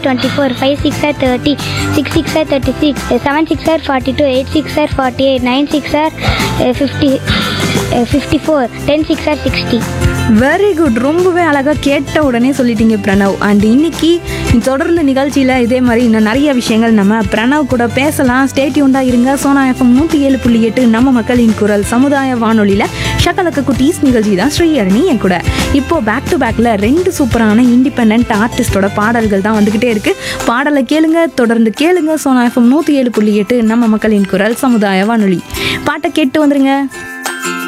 twenty four five six or thirty six six or thirty six seven six or forty two eight six or forty eight nine six or fifty fifty four ten six or sixty very good ரொம்பவே அழகாக கேட்ட உடனே சொல்லிட்டீங்க Pranav and இன்னைக்கு தொடர்ந்து நிகழ்ச்சியில் இதே மாதிரி இன்னும் நிறைய விஷயங்கள் நம்ம பிரணவ் கூட பேசலாம் ஸ்டேட்யூண்டாக இருங்க சோனா எஃப்எம் நூற்றி ஏழு புள்ளி எட்டு நம்ம மக்களின் குரல் சமுதாய வானொலியில் ஷக்கலக்க குட்டீஸ் நிகழ்ச்சி தான் ஸ்ரீஹரணி என் கூட இப்போ பேக் டு பேக்கில் ரெண்டு சூப்பரான இண்டிபெண்ட் ஆர்டிஸ்டோட பாடல்கள் தான் வந்துக்கிட்டே இருக்கு பாடலை கேளுங்க தொடர்ந்து கேளுங்க சோனா எஃப்எம் நூற்றி ஏழு புள்ளி எட்டு நம்ம மக்களின் குரல் சமுதாய வானொலி பாட்டை கேட்டு வந்துருங்க